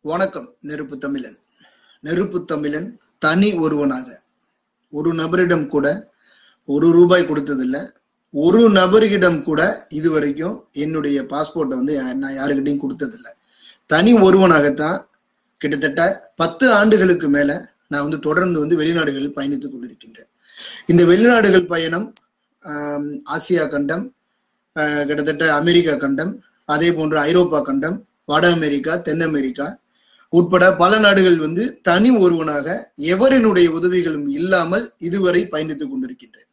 வணக்கம் நெருப்பு தமிழன் நெருப்பு தமிழன் தனி ஒருவனாக ஒரு நபரிடம் கூட ஒரு ரூபாய் கொடுத்ததில்ல ஒரு நபரிடம் கூட இது வரைக்கும் என்னுடைய பாஸ்போர்ட்டை வந்து யா- நான் யாருக்கிட்டையும் கொடுத்ததில்ல தனி ஒருவனாகத்தான் கிட்டத்தட்ட பத்து ஆண்டுகளுக்கு மேல நான் வந்து தொடர்ந்து வந்து வெளிநாடுகளில் பயணித்துக் கொண்டிருக்கின்றேன் இந்த வெளிநாடுகள் பயணம் ஆம், ஆசியா கண்டம் ஆஹ், கிட்டத்தட்ட அமெரிக்கா கண்டம் அதே போன்று ஐரோப்பா கண்டம் வட அமெரிக்கா தென் அமெரிக்கா உட்பட பல நாடுகள் வந்து தனி ஒருவனாக எவரினுடைய உதவிகளும் இல்லாமல் இதுவரை பயணித்துக் கொண்டிருக்கின்றேன்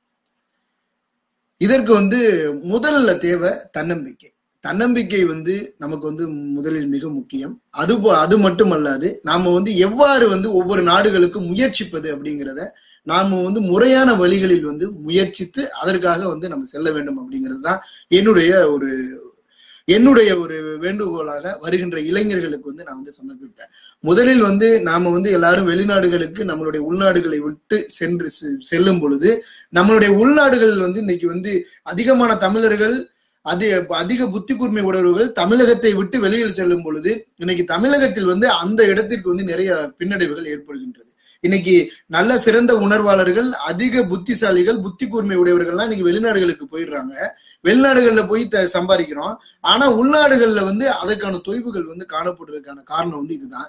இதற்கு வந்து முதல்ல தேவை தன்னம்பிக்கை தன்னம்பிக்கை வந்து நமக்கு வந்து முதலில் மிக முக்கியம் அது போ- அது மட்டுமல்லாது நாம வந்து எவ்வாறு வந்து ஒவ்வொரு நாடுகளுக்கு முயற்சிப்பது அப்படிங்கிறத நாம வந்து முறையான வழிகளில் வந்து முயற்சித்து அதற்காக வந்து நம்ம செல்ல வேண்டும் அப்படிங்கிறது தான் என்னுடைய ஒரு என்னுடைய ஒரு வேண்டுகோளாக வருகின்ற இளைஞர்களுக்கு வந்து நான் வந்து சமர்ப்பிப்பேன் முதலில் வந்து நாம வந்து எல்லாரும் வெளிநாடுகளுக்கு நம்மளுடைய உள்நாடுகளை விட்டு சென்று செ- செல்லும் பொழுது நம்மளுடைய உள்நாடுகள் வந்து இன்னைக்கு வந்து அதிகமான தமிழர்கள் அது அதிக புத்தி கூர்மை உடையவர்கள் தமிழகத்தை விட்டு வெளியில் செல்லும் பொழுது இன்னைக்கு தமிழகத்தில் வந்து அந்த இடத்திற்கு வந்து நிறைய பின்னடைவுகள் ஏற்படுகின்றது இன்னைக்கு நல்ல சிறந்த உணர்வாளர்கள் அதிக புத்திசாலிகள் புத்தி கூர்மை உடையவர்கள்லாம் இன்னைக்கு வெளிநாடுகளுக்கு போயிடுறாங்க வெளிநாடுகள்ல போய் த- சம்பாதிக்கிறோம் ஆனா உள்நாடுகள்ல வந்து அதற்கான தொய்வுகள் வந்து காணப்படுறதுக்கான காரணம் வந்து இதுதான்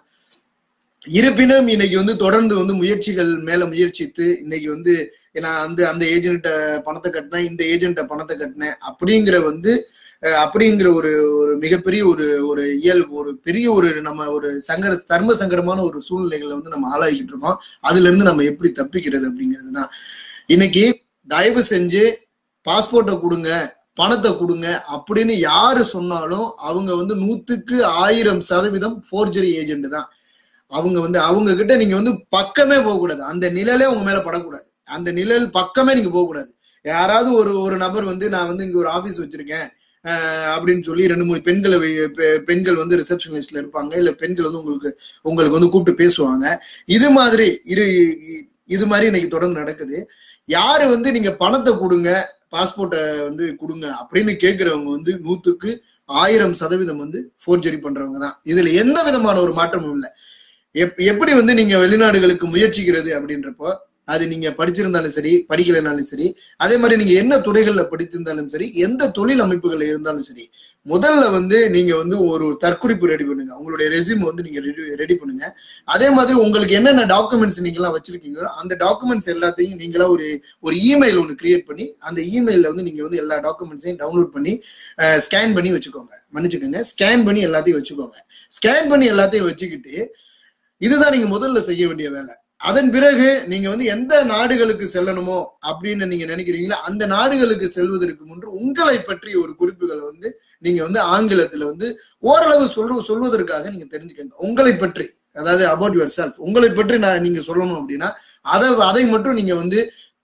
இருப்பினும் இன்னைக்கு வந்து தொடர்ந்து வந்து முயற்சிகள் மேல முயற்சித்து இன்னைக்கு வந்து நான் வந்து அந்த ஏஜென்ட்ட பணத்தை கட்டினேன் இந்த ஏஜென்ட்ட பணத்தை கட்டினேன் அப்படிங்கிற வந்து அஹ், அப்படிங்கிற ஒரு ஒரு மிகப்பெரிய ஒரு ஒரு இயல் ஒரு பெரிய ஒரு நம்ம ஒரு சங்கர தர்ம சங்கரமான ஒரு சூழ்நிலைகளை வந்து நம்ம ஆளாகிட்டு இருக்கோம் அதுல இருந்து நம்ம எப்படி தப்பிக்கிறது அப்படிங்கிறது தான் இன்னைக்கு தயவு செஞ்சு பாஸ்போர்ட்டை கொடுங்க பணத்தை கொடுங்க அப்படின்னு யாரு சொன்னாலும் அவங்க வந்து நூத்துக்கு ஆயிரம் சதவீதம் ஃபோர்ஜரி ஏஜென்ட் தான் அவங்க வந்து அவங்க கிட்ட நீங்க வந்து பக்கமே போகக்கூடாது அந்த நிழலே உங்க மேல படக்கூடாது அந்த நிழல் பக்கமே நீங்க போகக்கூடாது யாராவது ஒரு ஒரு நபர் வந்து நான் வந்து இங்க ஒரு ஆபீஸ் வச்சிருக்கேன் அஹ் அப்படின்னு சொல்லி ரெண்டு மூணு பெண்களை வை- பெ- பெண்கள் வந்து ரிசப்ஷனிஸ்ட்ல இருப்பாங்க இல்ல பெண்கள் வந்து உங்களுக்கு உங்களுக்கு வந்து கூப்பிட்டு பேசுவாங்க இது மாதிரி இரு இது மாதிரி இன்னைக்கு தொடர்ந்து நடக்குது யாரு வந்து நீங்க பணத்தை கொடுங்க பாஸ்போர்ட்டை வந்து கொடுங்க அப்படின்னு கேட்கிறவங்க வந்து நூத்துக்கு ஆயிரம் சதவீதம் வந்து ஃபோர்ஜரி பண்றவங்க தான் இதுல எந்த விதமான ஒரு மாற்றமும் இல்லை எப் எப்படி வந்து நீங்க வெளிநாடுகளுக்கு முயற்சிக்கிறது அப்படின்றப்போ அது நீங்க படிச்சிருந்தாலும் சரி படிக்கலைனாலும் சரி அதே மாதிரி நீங்க என்ன துறைகள்ல படித்திருந்தாலும் சரி எந்த தொழில் அமைப்புகள்ல இருந்தாலும் சரி முதல்ல வந்து நீங்க வந்து ஒரு தற்குறிப்பு ரெடி பண்ணுங்க உங்களுடைய ரெசியூம் வந்து நீங்க ரெடி ரெடி பண்ணுங்க அதே மாதிரி உங்களுக்கு என்னென்ன டாக்குமெண்ட்ஸ் நீங்க எல்லாம் வச்சிருக்கீங்களோ அந்த டாக்குமெண்ட்ஸ் எல்லாத்தையும் நீங்களா ஒரு ஒரு இமெயில் ஒன்று கிரியேட் பண்ணி அந்த இமெயில்ல வந்து நீங்க வந்து எல்லா டாக்குமெண்ட்ஸையும் டவுன்லோட் பண்ணி ஸ்கேன் பண்ணி வச்சுக்கோங்க மன்னிச்சுக்கோங்க ஸ்கேன் பண்ணி எல்லாத்தையும் வச்சுக்கோங்க ஸ்கேன் பண்ணி எல்லாத்தையும் வச்சுக்கிட்டு இதுதான் நீங்க முதல்ல செய்ய வேண்டிய வேலை அதன் பிறகு நீங்க வந்து எந்த நாடுகளுக்கு செல்லணுமோ அப்படின்னு நீங்க நினைக்கிறீங்களோ அந்த நாடுகளுக்கு செல்வதற்கு முன்பு உங்களை பற்றிய ஒரு குறிப்புகளை வந்து நீங்க வந்து ஆங்கிலத்துல வந்து ஓரளவு சொல்ற சொல்வதற்காக நீங்க தெரிஞ்சுக்கங்க உங்களை பற்றி அதாவது அபவுட் யுவர் செல்ஃப் உங்களை பற்றி நான் நீங்க சொல்லணும் அப்படின்னா அதை அதை மட்டும் நீங்க வந்து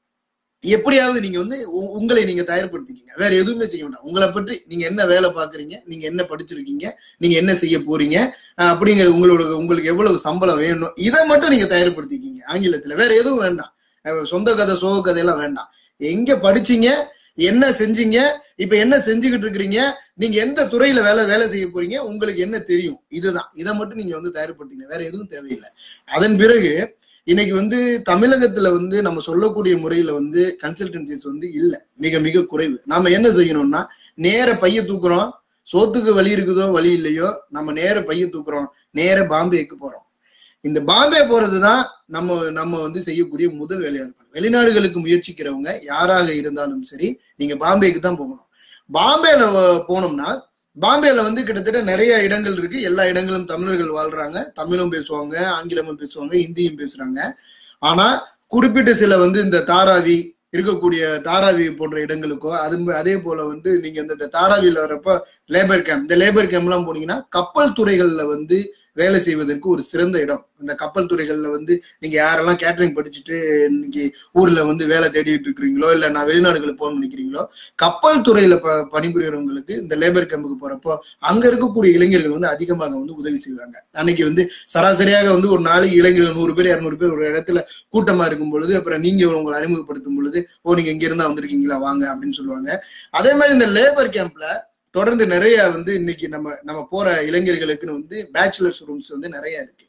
எப்படியாவது நீங்க வந்து உ- உங்களை நீங்க தயார்படுத்திக்கீங்க வேற எதுவுமே செய்ய வேண்டாம் உங்களை பற்றி நீங்க என்ன வேலை பாக்குறீங்க நீங்க என்ன படிச்சிருக்கீங்க நீங்க என்ன செய்ய போறீங்க அஹ் அப்படிங்கிறது உங்களோட உங்களுக்கு எவ்வளவு சம்பளம் வேணும் இதை மட்டும் நீங்க தயார்படுத்திக்கீங்க ஆங்கிலத்துல வேற எதுவும் வேண்டாம் அஹ் சொந்த கதை சோக கதையெல்லாம் வேண்டாம் எங்க படிச்சீங்க என்ன செஞ்சீங்க இப்ப என்ன செஞ்சுக்கிட்டு இருக்கிறீங்க நீங்க எந்த துறையில வேலை வேலை செய்ய போறீங்க உங்களுக்கு என்ன தெரியும் இதுதான் இதை மட்டும் நீங்க வந்து தயார்படுத்திங்க வேற எதுவும் தேவையில்லை அதன் பிறகு இன்னைக்கு வந்து தமிழகத்துல வந்து நம்ம சொல்லக்கூடிய முறையில வந்து கன்சல்டன்சிஸ் வந்து இல்ல மிக மிக குறைவு நாம என்ன செய்யணும்னா நேர பைய தூக்குறோம் சோத்துக்கு வழி இருக்குதோ வழி இல்லையோ நம்ம நேர பைய தூக்குறோம் நேர பாம்பேக்கு போறோம் இந்த பாம்பே போறதுதான் நம்ம நம்ம வந்து செய்யக்கூடிய முதல் வேலையா இருக்கும் வெளிநாடுகளுக்கு முயற்சிக்கிறவங்க யாராக இருந்தாலும் சரி நீங்க பாம்பேக்கு தான் போகணும் பாம்பேல வ- போனோம்னா பாம்பேல வந்து கிட்டத்தட்ட நிறைய இடங்கள் இருக்கு எல்லா இடங்களும் தமிழர்கள் வாழ்றாங்க தமிழும் பேசுவாங்க ஆங்கிலமும் பேசுவாங்க ஹிந்தியும் பேசுறாங்க ஆனா குறிப்பிட்ட சில வந்து இந்த தாராவி இருக்கக்கூடிய தாராவி போன்ற இடங்களுக்கோ அது அதே போல வந்து நீங்க இந்த இந்த தாராவியில வரப்ப லேபர் கேம்ப் இந்த லேபர் கேம்ப் எல்லாம் போனீங்கன்னா கப்பல் துறைகள்ல வந்து வேலை செய்வதற்கு ஒரு சிறந்த இடம் இந்த கப்பல் துறைகள்ல வந்து நீங்க யாரெல்லாம் கேட்டரிங் படிச்சுட்டு இன்னைக்கு ஊர்ல வந்து வேலை தேடிட்டு இருக்கிறீங்களோ இல்ல நான் வெளிநாடுகளுக்கு போகணும்னு நினைக்கிறீங்களோ கப்பல் துறையில ப பணிபுரியறவங்களுக்கு இந்த லேபர் கேம்புக்கு போறப்போ அங்க இருக்கக்கூடிய இளைஞர்கள் வந்து அதிகமாக வந்து உதவி செய்வாங்க அன்னைக்கு வந்து சராசரியாக வந்து ஒரு நாளைக்கு இளைஞர்கள் நூறு பேர் இருநூறு பேர் ஒரு இடத்துல கூட்டமா இருக்கும் பொழுது அப்புறம் நீங்க உங்களை அறிமுகப்படுத்தும் பொழுது ஓ நீங்க இங்க இருந்தா வந்திருக்கீங்களா வாங்க அப்படின்னு சொல்லுவாங்க அதே மாதிரி இந்த லேபர் கேம்ப்ல தொடர்ந்து நிறைய வந்து இன்னைக்கு நம்ம நம்ம போற இளைஞர்களுக்குன்னு வந்து பேச்சுலர்ஸ் ரூம்ஸ் வந்து நிறைய இருக்கு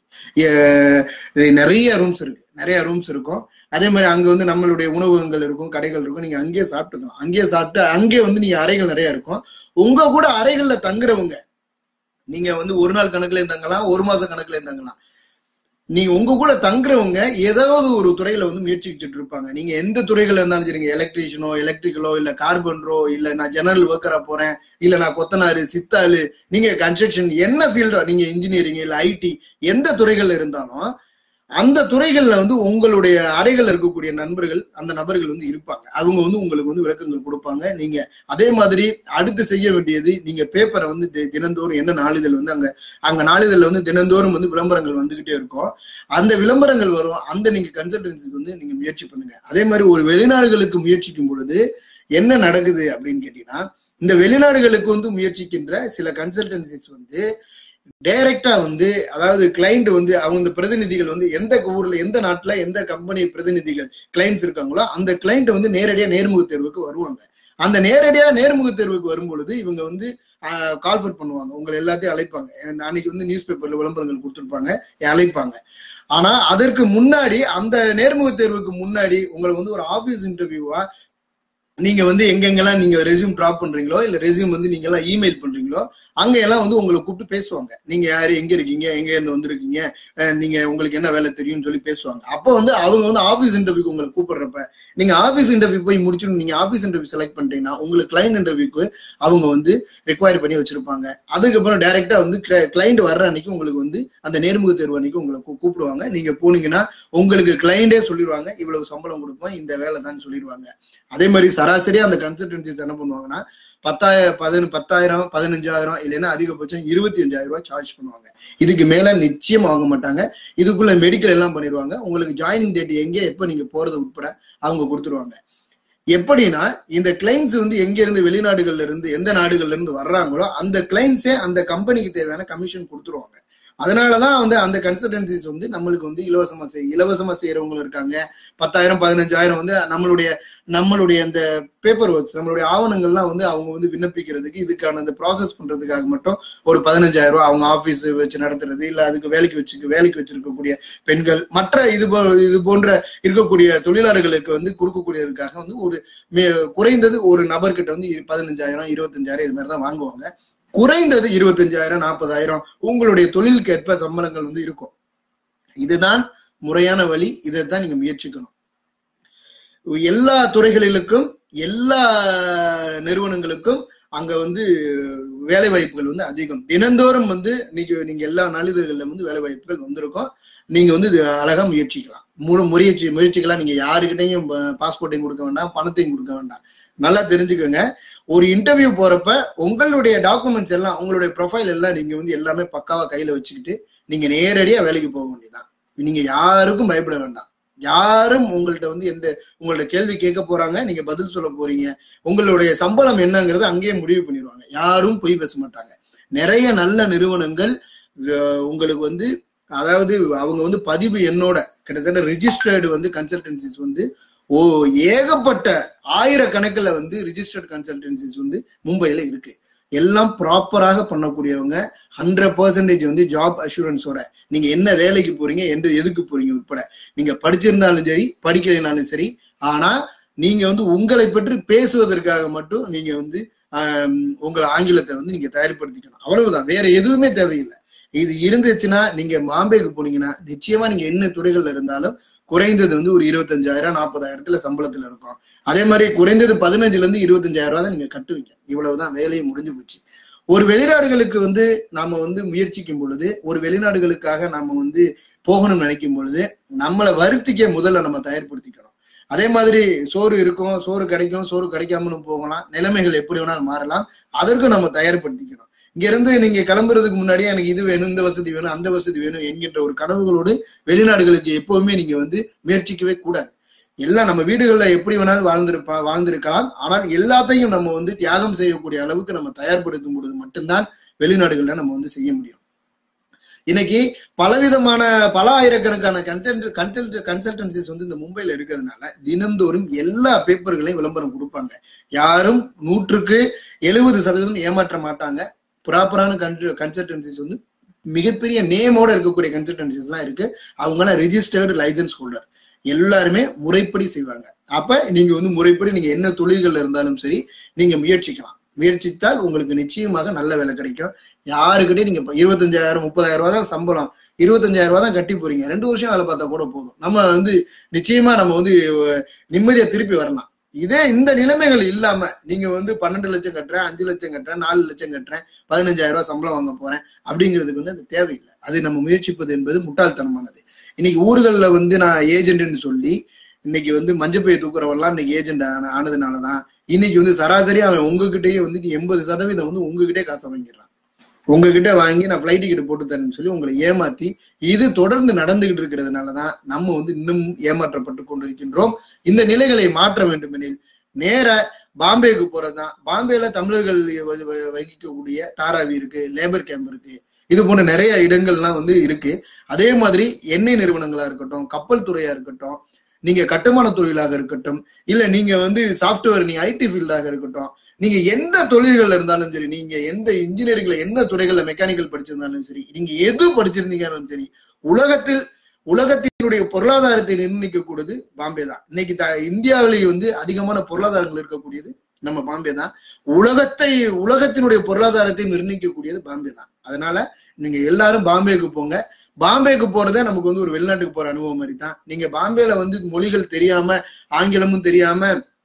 எ- நிறைய ரூம்ஸ் இருக்கு நிறைய ரூம்ஸ் இருக்கும் அதே மாதிரி அங்க வந்து நம்மளுடைய உணவகங்கள் இருக்கும் கடைகள் இருக்கும் நீங்க அங்கேயே சாப்பிட்டுக்கலாம் அங்கேயே சாப்பிட்டு அங்கேயே வந்து நீங்க அறைகள் நிறைய இருக்கும் உங்க கூட அறைகள்ல தங்குறவங்க நீங்க வந்து ஒரு நாள் கணக்குல தங்கலாம் ஒரு மாச கணக்குல தங்கலாம் நீங்க உங்க கூட தங்குறவங்க ஏதாவது ஒரு துறையில வந்து முயற்சிச்சுட்டு இருப்பாங்க நீங்க எந்த துறைகள் இருந்தாலும் சரிங்க எலக்ட்ரீஷியனோ எலக்ட்ரிக்கலோ இல்ல கார்பன்டரோ இல்ல நான் ஜெனரல் ஒர்க்கரா போறேன் இல்ல நான் கொத்தனாரு சித்தாளு நீங்க கன்ஸ்ட்ரக்ஷன் என்ன ஃபீல்டோ நீங்க இன்ஜினியரிங் இல்ல ஐடி எந்த துறைகள்ல இருந்தாலும் அந்த துறைகள்ல வந்து உங்களுடைய அறைகள் இருக்கக்கூடிய நண்பர்கள் அந்த நபர்கள் வந்து இருப்பாங்க அவங்க வந்து உங்களுக்கு வந்து விளக்கங்கள் கொடுப்பாங்க நீங்க அதே மாதிரி அடுத்து செய்ய வேண்டியது நீங்க பேப்பரை வந்து தி- தினந்தோறும் என்ன நாளிதழ் வந்து அங்க அங்க நாளிதழ்ல வந்து தினந்தோறும் வந்து விளம்பரங்கள் வந்துகிட்டே இருக்கும் அந்த விளம்பரங்கள் வரும் அந்த நீங்க கன்சல்டன்சிக்கு வந்து நீங்க முயற்சி பண்ணுங்க அதே மாதிரி ஒரு வெளிநாடுகளுக்கு முயற்சிக்கும் பொழுது என்ன நடக்குது அப்படின்னு கேட்டீங்கன்னா இந்த வெளிநாடுகளுக்கு வந்து முயற்சிக்கின்ற சில கன்சல்டன்சிஸ் வந்து டைரக்டா வந்து அதாவது கிளைண்ட் வந்து அவங்க இந்த பிரதிநிதிகள் வந்து எந்த ஊர்ல எந்த நாட்டுல எந்த கம்பெனி பிரதிநிதிகள் கிளைண்ட்ஸ் இருக்காங்களோ அந்த கிளைண்ட் வந்து நேரடியா நேர்முக தேர்வுக்கு வருவாங்க அந்த நேரடியா நேர்முக தேர்வுக்கு வரும் பொழுது இவங்க வந்து கால்ஃபர் பண்ணுவாங்க உங்களை எல்லாத்தையும் அழைப்பாங்க அன்னைக்கு வந்து நியூஸ் பேப்பர்ல விளம்பரங்கள் கொடுத்துருப்பாங்க அழைப்பாங்க ஆனா அதற்கு முன்னாடி அந்த நேர்முக தேர்வுக்கு முன்னாடி உங்களை வந்து ஒரு ஆபீஸ் இன்டர்வியூவா நீங்க வந்து எங்கெங்கெல்லாம் நீங்க ரெஸ்யூம் டிராப் பண்றீங்களோ இல்ல ரெஸ்யூம் வந்து நீங்க எல்லாம் இமெயில் பண்றீங்களோ அங்க எல்லாம் வந்து உங்களை கூப்பிட்டு பேசுவாங்க நீங்க யாரு எங்க இருக்கீங்க எங்க இருந்து வந்திருக்கீங்க அஹ் நீங்க உங்களுக்கு என்ன வேலை தெரியும்னு சொல்லி பேசுவாங்க அப்போ வந்து அவங்க வந்து ஆபீஸ் இன்டர்வியூக்கு உங்களை கூப்பிடுறப்ப நீங்க ஆபீஸ் இன்டர்வியூ போய் முடிச்சுட்டு நீங்க ஆபீஸ் இன்டர்வியூ செலக்ட் பண்ணிட்டீங்கன்னா உங்களுக்கு கிளைண்ட் இன்டர்வியூக்கு அவங்க வந்து ரெக்வயர் பண்ணி வச்சிருப்பாங்க அதுக்கப்புறம் டைரக்டா வந்து கிளைண்ட் வர்ற அன்னைக்கு உங்களுக்கு வந்து அந்த நேர்முக தேர்வு அன்னைக்கு உங்களை கூ- கூப்பிடுவாங்க நீங்க போனீங்கன்னா உங்களுக்கு கிளைண்டே சொல்லிடுவாங்க இவ்வளவு சம்பளம் கொடுப்போம் இந்த வேலை தான் சொல்லிடுவாங்க அதே மாதிரி சராசரியா அந்த கன்சல்டன்சிஸ் என்ன பண்ணுவாங்கன்னா பத்தாயிரம் பதின பத்தாயிரம் பதினஞ்சாயிரம் இல்லைன்னா அதிகபட்சம் இருபத்தி அஞ்சாயிரம் ரூபாய் சார்ஜ் பண்ணுவாங்க இதுக்கு மேல நிச்சயம் வாங்க மாட்டாங்க இதுக்குள்ள மெடிக்கல் எல்லாம் பண்ணிடுவாங்க உங்களுக்கு ஜாயினிங் டேட் எங்க எப்ப நீங்க போறது உட்பட அவங்க கொடுத்துருவாங்க எப்படின்னா இந்த கிளைண்ட்ஸ் வந்து எங்க இருந்து வெளிநாடுகள்ல இருந்து எந்த நாடுகள்ல இருந்து வர்றாங்களோ அந்த கிளைண்ட்ஸே அந்த கம்பெனிக்கு தேவையான கமிஷன் கொடுத்துருவாங்க அதனாலதான் வந்து அந்த கன்சல்டன்சிஸ் வந்து நம்மளுக்கு வந்து இலவசமா செய் இலவசமா செய்யறவங்களும் இருக்காங்க பத்தாயிரம் பதினஞ்சாயிரம் வந்து நம்மளுடைய நம்மளுடைய அந்த பேப்பர் ஒர்க்ஸ் நம்மளுடைய ஆவணங்கள்லாம் வந்து அவங்க வந்து விண்ணப்பிக்கிறதுக்கு இதுக்கான அந்த ப்ராசஸ் பண்றதுக்காக மட்டும் ஒரு பதினஞ்சாயிரம் ரூபாய் அவங்க ஆபீஸ் வச்சு நடத்துறது இல்ல அதுக்கு வேலைக்கு வச்சு வேலைக்கு வச்சிருக்கக்கூடிய பெண்கள் மற்ற இது போ இது போன்ற இருக்கக்கூடிய தொழிலாளர்களுக்கு வந்து கொடுக்கக்கூடியதுக்காக வந்து ஒரு மே- குறைந்தது ஒரு நபர்கிட்ட வந்து இரு- பதினஞ்சாயிரம் இருபத்தஞ்சாயிரம் இது மாதிரி தான் வாங்குவாங்க குறைந்தது இருபத்தஞ்சாயிரம் நாற்பதாயிரம் உங்களுடைய தொழிலுக்கேற்ப சம்பளங்கள் வந்து இருக்கும் இதுதான் முறையான வழி இதைத்தான் நீங்க முயற்சிக்கணும் எல்லா துறைகளிலுக்கும் எல்லா நிறுவனங்களுக்கும் அங்க வந்து வேலை வாய்ப்புகள் வந்து அதிகம் தினந்தோறும் வந்து நீங்க நீங்க எல்லா நாளிதழ்கள்ல வந்து வேலை வாய்ப்புகள் வந்திருக்கும் நீங்க வந்து இது அழகா முயற்சிக்கலாம் முழு முயற்சி முயற்சிக்கலாம் நீங்க யாருக்கிட்டையும் பாஸ்போர்ட்டையும் கொடுக்க வேண்டாம் பணத்தையும் கொடுக்க வேண்டாம் நல்லா தெரிஞ்சுக்கோங்க ஒரு இன்டர்வியூ போறப்ப உங்களுடைய டாக்குமெண்ட்ஸ் எல்லாம் உங்களுடைய ப்ரொஃபைல் எல்லாம் நீங்க வந்து எல்லாமே பக்காவா கையில வச்சுக்கிட்டு நீங்க நேரடியா வேலைக்கு போக வேண்டியதுதான் நீங்க யாருக்கும் பயப்பட வேண்டாம் யாரும் உங்கள்ட்ட வந்து எந்த உங்கள்ட்ட கேள்வி கேட்க போறாங்க நீங்க பதில் சொல்ல போறீங்க உங்களுடைய சம்பளம் என்னங்கிறத அங்கேயே முடிவு பண்ணிடுவாங்க யாரும் பொய் பேச மாட்டாங்க நிறைய நல்ல நிறுவனங்கள் அஹ், உங்களுக்கு வந்து அதாவது அவங்க வந்து பதிவு எண்ணோட கிட்டத்தட்ட ரிஜிஸ்டர்டு வந்து கன்சல்டன்சிஸ் வந்து ஓ ஏகப்பட்ட ஆயிரக்கணக்கில் வந்து ரிஜிஸ்டர்ட் கன்சல்டன்சிஸ் வந்து மும்பையில இருக்கு எல்லாம் ப்ராப்பராக பண்ணக்கூடியவங்க ஹண்ட்ரட் பர்சன்டேஜ் வந்து ஜாப் அஷூரன்ஸோட நீங்க என்ன வேலைக்கு போறீங்க எந்த எதுக்கு போறீங்க உட்பட நீங்க படிச்சிருந்தாலும் சரி படிக்கலைனாலும் சரி ஆனா நீங்க வந்து உங்களை பற்றி பேசுவதற்காக மட்டும் நீங்க வந்து ஆம், உங்கள் ஆங்கிலத்தை வந்து நீங்க தயார்படுத்திக்கணும் அவ்வளவுதான் வேற எதுவுமே தேவையில்லை இது இருந்துச்சுன்னா நீங்க பாம்பேக்கு போனீங்கன்னா நிச்சயமா நீங்க என்ன துறைகள்ல இருந்தாலும் குறைந்தது வந்து ஒரு இருபத்தஞ்சாயிரம் நாற்பதாயிரத்துல சம்பளத்துல இருக்கும் அதே மாதிரி குறைந்தது பதினஞ்சுல இருந்து இருபத்தஞ்சாயிரம் ரூபாய் தான் நீங்க கட்டுவீங்க இவ்வளவுதான் வேலையை முடிஞ்சு போச்சு ஒரு வெளிநாடுகளுக்கு வந்து நாம வந்து முயற்சிக்கும் பொழுது ஒரு வெளிநாடுகளுக்காக நாம வந்து போகணும்னு நினைக்கும் பொழுது நம்மளை வருத்திக்க முதல்ல நம்ம தயார்படுத்திக்கணும் அதே மாதிரி சோறு இருக்கும் சோறு கிடைக்கும் சோறு கிடைக்காமலும் போகலாம் நிலைமைகள் எப்படி வேணாலும் மாறலாம் அதற்கும் நம்ம தயார்படுத்திக்கணும் இங்க இருந்து நீங்க கிளம்புறதுக்கு முன்னாடியே எனக்கு இது வேணும் இந்த வசதி வேணும் அந்த வசதி வேணும் என்கின்ற ஒரு கனவுகளோடு வெளிநாடுகளுக்கு எப்பவுமே நீங்க வந்து முயற்சிக்கவே கூடாது எல்லாம் நம்ம வீடுகள்ல எப்படி வேணாலும் வாழ்ந்திருப்பா வாழ்ந்திருக்கலாம் ஆனால் எல்லாத்தையும் நம்ம வந்து தியாகம் செய்யக்கூடிய அளவுக்கு நம்ம தயார்படுத்தும் பொழுது மட்டும்தான் வெளிநாடுகள்ல நம்ம வந்து செய்ய முடியும் இன்னைக்கு பலவிதமான பல ஆயிரக்கணக்கான கன்சல்ட் கன்சல்ட் கன்சல்டன்சிஸ் வந்து இந்த மும்பைல இருக்கிறதுனால தினந்தோறும் எல்லா பேப்பர்களையும் விளம்பரம் கொடுப்பாங்க யாரும் நூற்றுக்கு எழுபது சதவீதம் ஏமாற்ற மாட்டாங்க ப்ராப்பரான கன்சல்டன்சிஸ் வந்து மிகப்பெரிய நேமோட இருக்கக்கூடிய கன்சல்டன்சிஸ் எல்லாம் இருக்கு அவங்கலாம் ரெஜிஸ்டர்டு லைசன்ஸ் ஹோல்டர் எல்லாருமே முறைப்படி செய்வாங்க அப்ப நீங்க வந்து முறைப்படி நீங்க என்ன தொழில்கள் இருந்தாலும் சரி நீங்க முயற்சிக்கலாம் முயற்சித்தால் உங்களுக்கு நிச்சயமாக நல்ல வேலை கிடைக்கும் யாருக்கிட்டே நீங்க இப்ப இருபத்தஞ்சாயிரம் முப்பதாயிரம் ரூபாய் தான் சம்பளம் இருபத்தஞ்சாயிரம் ரூபாய் தான் கட்டி போறீங்க ரெண்டு வருஷம் வேலை பார்த்தா கூட போதும் நம்ம வந்து நிச்சயமா நம்ம வந்து நிம்மதியா திருப்பி வரலாம் இதே இந்த நிலைமைகள் இல்லாம நீங்க வந்து பன்னெண்டு லட்சம் கட்டுறேன் அஞ்சு லட்சம் கட்டுறேன் நாலு லட்சம் கட்டுறேன் பதினஞ்சாயிரம் ரூபாய் சம்பளம் வாங்க போறேன் அப்படிங்கிறதுக்கு வந்து அது தேவையில்லை அது நம்ம முயற்சிப்பது என்பது முட்டாள்தனமானது இன்னைக்கு ஊர்கள்ல வந்து நான் ஏஜென்ட்னு சொல்லி இன்னைக்கு வந்து மஞ்சப்பையை தூக்குறவெல்லாம் இன்னைக்கு ஏஜென்ட் ஆனதுனாலதான் இன்னைக்கு வந்து சராசரி அவன் உங்ககிட்டயே வந்து எண்பது சதவீதம் வந்து உங்ககிட்டே காசை வாங்கிடுறான் உங்ககிட்ட வாங்கி நான் ஃபிளைட் டிக்கெட் போட்டு தரேன்னு சொல்லி உங்களை ஏமாத்தி இது தொடர்ந்து நடந்துகிட்டு இருக்கிறதுனாலதான் நம்ம வந்து இன்னும் ஏமாற்றப்பட்டு கொண்டிருக்கின்றோம் இந்த நிலைகளை மாற்ற வேண்டும் எனில் நேர பாம்பேக்கு போறதுதான் பாம்பேல தமிழர்கள் வகிக்கக்கூடிய தாராவி இருக்கு லேபர் கேம்ப் இருக்கு இது போன்ற நிறைய இடங்கள்லாம் வந்து இருக்கு அதே மாதிரி எண்ணெய் நிறுவனங்களா இருக்கட்டும் கப்பல் துறையா இருக்கட்டும் நீங்க கட்டுமான தொழிலாக இருக்கட்டும் இல்ல நீங்க வந்து சாப்ட்வேர் நீங்க ஐடி ஃபீல்டாக இருக்கட்டும் நீங்க எந்த தொழில்கள் இருந்தாலும் சரி நீங்க எந்த இன்ஜினியரிங்ல என்ன துறைகள்ல மெக்கானிக்கல் படிச்சிருந்தாலும் சரி நீங்க எது படிச்சிருந்தீங்கன்னாலும் சரி உலகத்தில் உலகத்தினுடைய பொருளாதாரத்தை நிர்ணயிக்கக்கூடியது பாம்பே தான் இன்னைக்கு த இந்தியாவிலேயே வந்து அதிகமான பொருளாதாரங்கள் இருக்கக்கூடியது நம்ம பாம்பே தான் உலகத்தை உலகத்தினுடைய பொருளாதாரத்தை நிர்ணயிக்கக்கூடியது பாம்பே தான் அதனால நீங்க எல்லாரும் பாம்பேக்கு போங்க பாம்பேக்கு போறதே நமக்கு வந்து ஒரு வெளிநாட்டுக்கு போற அனுபவம் மாதிரி தான் நீங்க பாம்பேல வந்து மொழிகள் தெரியாம ஆங்கிலமும் தெரியாம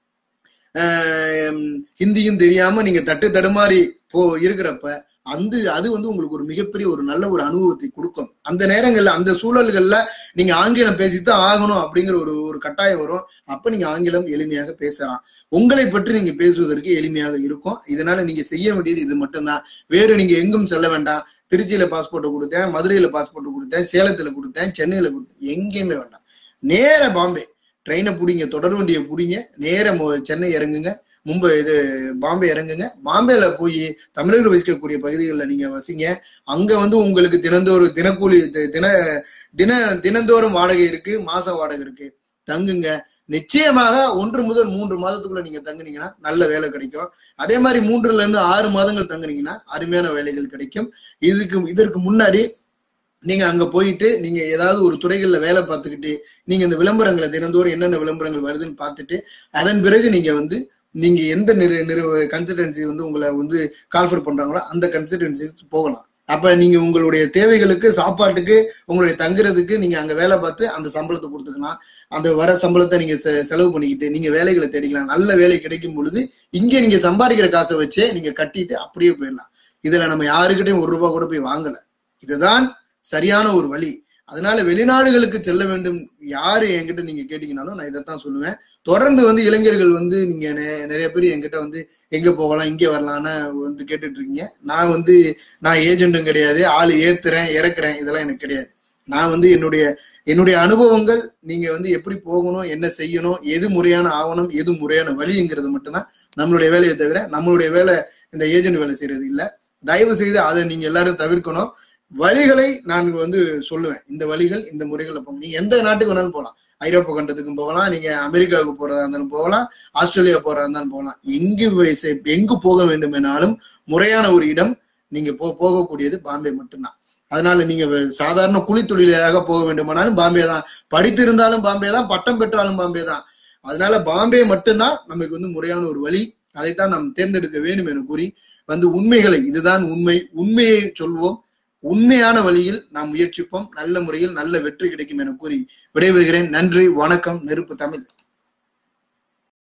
ஹிந்தியும் தெரியாம நீங்க தட்டு தடுமாறி போ இருக்கிறப்ப அந்த அது வந்து உங்களுக்கு ஒரு மிகப்பெரிய ஒரு நல்ல ஒரு அனுபவத்தை கொடுக்கும் அந்த நேரங்கள்ல அந்த சூழல்கள்ல நீங்க ஆங்கிலம் பேசித்தான் ஆகணும் அப்படிங்கிற ஒரு ஒரு கட்டாயம் வரும் அப்ப நீங்க ஆங்கிலம் எளிமையாக பேசலாம் உங்களை பற்றி நீங்க பேசுவதற்கு எளிமையாக இருக்கும் இதனால நீங்க செய்ய வேண்டியது இது மட்டும்தான் வேறு நீங்க எங்கும் செல்ல வேண்டாம் திருச்சியில பாஸ்போர்ட் கொடுத்தேன் மதுரையில பாஸ்போர்ட் கொடுத்தேன் சேலத்துல கொடுத்தேன் சென்னையில கொடுத்தேன் எங்கேயுமே வேண்டாம் நேர பாம்பே ட்ரெயினை பிடிங்க தொடர் வண்டியை பிடிங்க நேர சென்னை இறங்குங்க மும்பை இது பாம்பே இறங்குங்க பாம்பேல போய் தமிழர்கள் வசிக்கக்கூடிய பகுதிகளில் நீங்க வசிங்க அங்க வந்து உங்களுக்கு தினந்தோறும் தினக்கூலி தின தின தினந்தோறும் வாடகை இருக்கு மாச வாடகை இருக்கு தங்குங்க நிச்சயமாக ஒன்று முதல் மூன்று மாதத்துக்குள்ள நீங்க தங்குனீங்கன்னா நல்ல வேலை கிடைக்கும் அதே மாதிரி மூன்றுல இருந்து ஆறு மாதங்கள் தங்குனீங்கன்னா அருமையான வேலைகள் கிடைக்கும் இதுக்கு இதற்கு முன்னாடி நீங்க அங்க போயிட்டு நீங்க ஏதாவது ஒரு துறைகள்ல வேலை பார்த்துக்கிட்டு நீங்க இந்த விளம்பரங்களை தினந்தோறும் என்னென்ன விளம்பரங்கள் வருதுன்னு பார்த்துட்டு அதன் பிறகு நீங்க வந்து நீங்க எந்த நிறு நிறுவ கன்சல்டன்சி வந்து உங்களை வந்து கால்ஃபர் பண்றாங்களோ அந்த கன்சல்டன்சி போகலாம் அப்ப நீங்க உங்களுடைய தேவைகளுக்கு சாப்பாட்டுக்கு உங்களுடைய தங்குறதுக்கு நீங்க அங்க வேலை பார்த்து அந்த சம்பளத்தை கொடுத்துக்கலாம் அந்த வர சம்பளத்தை நீங்க செலவு பண்ணிக்கிட்டு நீங்க வேலைகளை தேடிக்கலாம் நல்ல வேலை கிடைக்கும் பொழுது இங்க நீங்க சம்பாதிக்கிற காசை வச்சே நீங்க கட்டிட்டு அப்படியே போயிடலாம் இதுல நம்ம யாருக்கிட்டையும் ஒரு ரூபாய் கூட போய் வாங்கல இதுதான் சரியான ஒரு வழி அதனால வெளிநாடுகளுக்கு செல்ல வேண்டும் யாரு என்கிட்ட நீங்க கேட்டீங்கனாலும் நான் இதைத்தான் சொல்லுவேன் தொடர்ந்து வந்து இளைஞர்கள் வந்து நீங்க நிறைய பேர் என்கிட்ட வந்து எங்க போகலாம் இங்க வரலாம்னு வந்து கேட்டுட்டு இருக்கீங்க நான் வந்து நான் ஏஜென்ட்டும் கிடையாது ஆள் ஏத்துறேன் இறக்குறேன் இதெல்லாம் எனக்கு கிடையாது நான் வந்து என்னுடைய என்னுடைய அனுபவங்கள் நீங்க வந்து எப்படி போகணும் என்ன செய்யணும் எது முறையான ஆவணம் எது முறையான வழிங்கிறது மட்டும்தான் நம்மளுடைய வேலையை தவிர நம்மளுடைய வேலை இந்த ஏஜென்ட் வேலை செய்யறது இல்லை தயவு செய்து அதை நீங்க எல்லாரும் தவிர்க்கணும் வழிகளை நான் வந்து சொல்லுவேன் இந்த வழிகள் இந்த முறைகளை போங்க நீங்க எந்த நாட்டுக்கு வேணாலும் போகலாம் ஐரோப்பா கண்டத்துக்கும் போகலாம் நீங்க அமெரிக்காவுக்கு போறதா இருந்தாலும் போகலாம் ஆஸ்திரேலியா போறதா இருந்தாலும் போகலாம் எங்கு எங்கு போக வேண்டும் என்னாலும் முறையான ஒரு இடம் நீங்க போ போகக்கூடியது பாம்பே மட்டும்தான் அதனால நீங்க சாதாரண குழி தொழிலாக போக வேண்டுமானாலும் பாம்பே தான் படித்திருந்தாலும் பாம்பே தான் பட்டம் பெற்றாலும் பாம்பே தான் அதனால பாம்பே மட்டும்தான் நமக்கு வந்து முறையான ஒரு வழி அதைத்தான் நாம் தேர்ந்தெடுக்க வேண்டும் என கூறி வந்து உண்மைகளை இதுதான் உண்மை உண்மையை சொல்வோம் உண்மையான வழியில் நாம் முயற்சிப்போம் நல்ல முறையில் நல்ல வெற்றி கிடைக்கும் என கூறி விடைபெறுகிறேன் நன்றி வணக்கம் நெருப்பு தமிழ்